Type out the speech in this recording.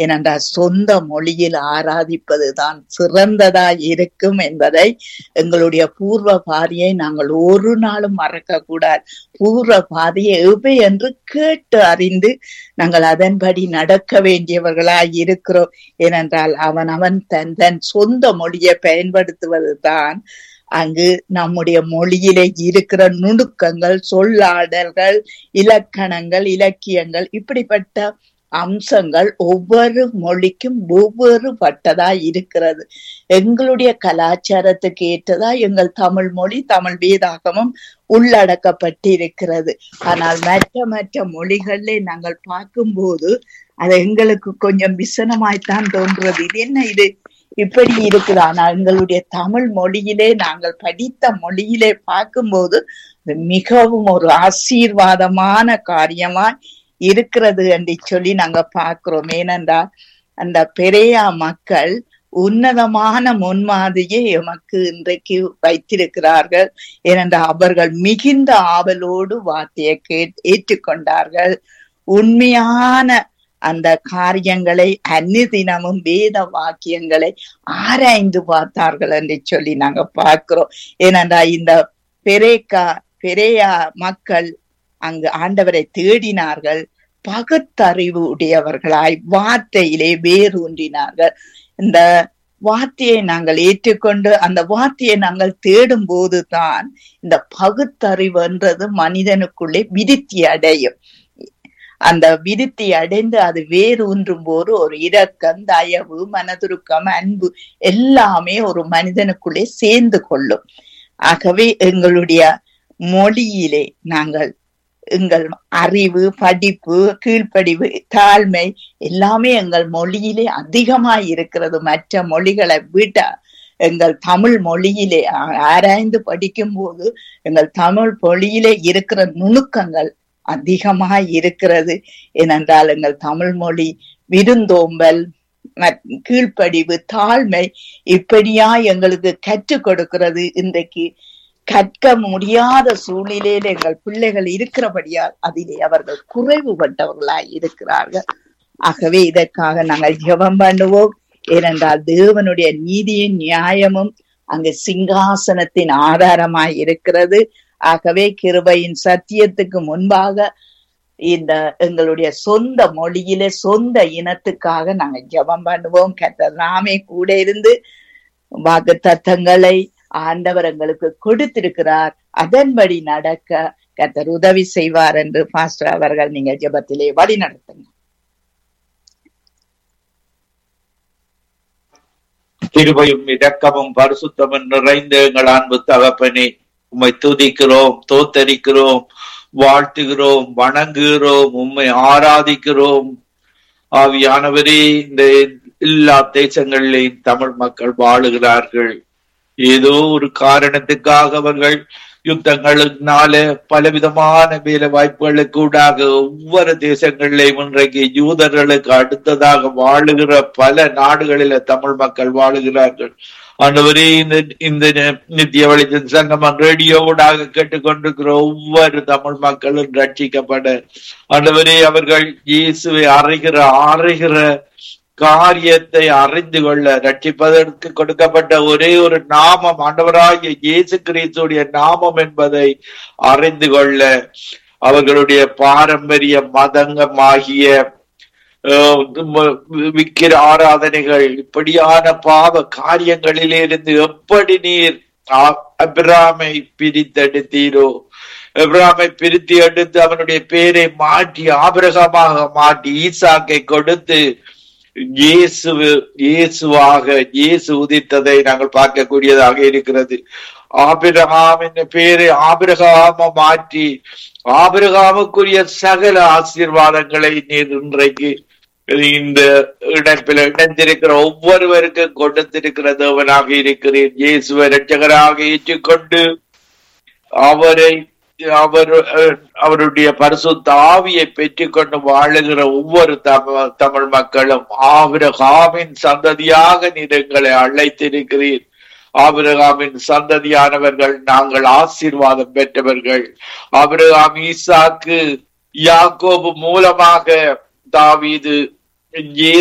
ஏனென்றால் சொந்த மொழியில் ஆராதிப்பது தான் சிறந்ததாய் இருக்கும் என்பதை எங்களுடைய பூர்வ பாதையை நாங்கள் ஒரு நாளும் மறக்க கூடாது பூர்வ பாதையை எவை என்று கேட்டு அறிந்து நாங்கள் அதன்படி நடக்க வேண்டியவர்களாய் இருக்கிறோம் ஏனென்றால் அவன் அவன் தன் தன் சொந்த மொழியை பயன்படுத்துவது தான் அங்கு நம்முடைய மொழியிலே இருக்கிற நுணுக்கங்கள் சொல்லாடல்கள் இலக்கணங்கள் இலக்கியங்கள் இப்படிப்பட்ட அம்சங்கள் ஒவ்வொரு மொழிக்கும் ஒவ்வொரு பட்டதா இருக்கிறது எங்களுடைய கலாச்சாரத்துக்கு ஏற்றதா எங்கள் தமிழ் மொழி தமிழ் வேதாகமும் உள்ளடக்கப்பட்டிருக்கிறது ஆனால் மற்ற மற்ற மொழிகளிலே நாங்கள் பார்க்கும்போது அது எங்களுக்கு கொஞ்சம் விசனமாய்த்தான் தோன்றுறது இது என்ன இது இப்படி இருக்குது ஆனால் எங்களுடைய தமிழ் மொழியிலே நாங்கள் படித்த மொழியிலே பார்க்கும்போது அது மிகவும் ஒரு ஆசீர்வாதமான காரியமாய் இருக்கிறது என்று சொல்லி நாங்க பார்க்கிறோம் ஏனென்றால் அந்த பெரியா மக்கள் உன்னதமான முன்மாதிரியை எமக்கு இன்றைக்கு வைத்திருக்கிறார்கள் ஏனென்றால் அவர்கள் மிகுந்த ஆவலோடு வார்த்தையை கேட் ஏற்றுக்கொண்டார்கள் உண்மையான அந்த காரியங்களை அந்நிதினமும் வேத வாக்கியங்களை ஆராய்ந்து பார்த்தார்கள் என்று சொல்லி நாங்க பார்க்கிறோம் ஏனென்றால் இந்த பெரேக்கா பெரேயா மக்கள் அங்கு ஆண்டவரை தேடினார்கள் பகுத்தறிவு உடையவர்களாய் வார்த்தையிலே வேரூன்றினார்கள் இந்த வார்த்தையை நாங்கள் ஏற்றுக்கொண்டு அந்த வார்த்தையை நாங்கள் தேடும் போதுதான் இந்த பகுத்தறிவுன்றது மனிதனுக்குள்ளே விருத்தி அடையும் அந்த விருத்தி அடைந்து அது வேரூன்றும் போது ஒரு இரக்கம் தயவு மனதுருக்கம் அன்பு எல்லாமே ஒரு மனிதனுக்குள்ளே சேர்ந்து கொள்ளும் ஆகவே எங்களுடைய மொழியிலே நாங்கள் எங்கள் அறிவு படிப்பு கீழ்ப்படிவு தாழ்மை எல்லாமே எங்கள் மொழியிலே அதிகமாய் இருக்கிறது மற்ற மொழிகளை விட எங்கள் தமிழ் மொழியிலே ஆராய்ந்து படிக்கும் போது எங்கள் தமிழ் மொழியிலே இருக்கிற நுணுக்கங்கள் அதிகமாய் இருக்கிறது ஏனென்றால் எங்கள் தமிழ் மொழி விருந்தோம்பல் கீழ்ப்படிவு தாழ்மை இப்படியா எங்களுக்கு கற்றுக் கொடுக்கிறது இன்றைக்கு கற்க முடியாத சூழ்நிலையில எங்கள் பிள்ளைகள் இருக்கிறபடியால் அதிலே அவர்கள் குறைவுபட்டவர்களாய் இருக்கிறார்கள் ஆகவே இதற்காக நாங்கள் ஜெபம் பண்ணுவோம் ஏனென்றால் தேவனுடைய நீதியின் நியாயமும் அங்கு சிங்காசனத்தின் ஆதாரமாய் இருக்கிறது ஆகவே கிருபையின் சத்தியத்துக்கு முன்பாக இந்த எங்களுடைய சொந்த மொழியிலே சொந்த இனத்துக்காக நாங்க ஜெபம் பண்ணுவோம் கத்தர் நாமே கூட இருந்து வாக்கு தத்தங்களை ஆண்டவர் எங்களுக்கு கொடுத்திருக்கிறார் அதன்படி நடக்க கத்தர் உதவி செய்வார் என்று பாஸ்டர் அவர்கள் நீங்க ஜெபத்திலே வழி நடத்துங்க கிருபையும் இரக்கமும் பரிசுத்தமும் நிறைந்த எங்கள் அன்பு தகப்பனே உம்மை துதிக்கிறோம் தோத்தரிக்கிறோம் வாழ்த்துகிறோம் வணங்குகிறோம் உம்மை ஆராதிக்கிறோம் ஆவியானவரே இந்த எல்லா தேசங்களிலேயும் தமிழ் மக்கள் வாழுகிறார்கள் ஏதோ ஒரு காரணத்துக்காக அவர்கள் யுத்தங்களினால பலவிதமான வேலை வாய்ப்புகளுக்கு கூடாக ஒவ்வொரு தேசங்களிலேயும் இன்றைக்கு யூதர்களுக்கு அடுத்ததாக வாழுகிற பல நாடுகளில தமிழ் மக்கள் வாழுகிறார்கள் ஆண்டவரே இந்த இந்த நித்திய வெளிச்சம் சங்கமம் ரேடியோடாக கேட்டுக்கொண்டிருக்கிற ஒவ்வொரு தமிழ் மக்களும் ரட்சிக்கப்பட ஆண்டவரே அவர்கள் இயேசுவை அறைகிற அறைகிற காரியத்தை அறிந்து கொள்ள ரட்சிப்பதற்கு கொடுக்கப்பட்ட ஒரே ஒரு நாமம் ஆண்டவராகிய இயேசு கிறிஸ்துடைய நாமம் என்பதை அறிந்து கொள்ள அவர்களுடைய பாரம்பரிய மதங்கமாகிய விக்கிர ஆராதனைகள் இப்படியான பாவ காரியங்களிலிருந்து எப்படி நீர் அபிராமை பிரித்தெடுத்தீரோ எப்ராமை பிரித்து எடுத்து அவனுடைய பேரை மாற்றி ஆபிரகமாக மாற்றி ஈசாக்கை கொடுத்து இயேசு இயேசுவாக இயேசு உதித்ததை நாங்கள் பார்க்கக்கூடியதாக இருக்கிறது ஆபிரகாம் என்ற பேரை ஆபிரகாம மாற்றி ஆபிரகாமுக்குரிய சகல ஆசீர்வாதங்களை நீர் இன்றைக்கு இந்த இணைப்பில் இணைந்திருக்கிற ஒவ்வொருவருக்கும் கொடுத்திருக்கிற தேவனாக இருக்கிறேன் இயேசுவை ரட்சகராக ஏற்றுக்கொண்டு அவரை அவர் அவருடைய பரிசுத்த ஆவியை பெற்றுக்கொண்டு வாழுகிற ஒவ்வொரு தமிழ் தமிழ் மக்களும் ஆபிரகாமின் சந்ததியாக நீர் எங்களை அழைத்திருக்கிறீர் ஆபிரகாமின் சந்ததியானவர்கள் நாங்கள் ஆசீர்வாதம் பெற்றவர்கள் ஆபிரகாம் ஈசாக்கு யாக்கோபு மூலமாக தாவீது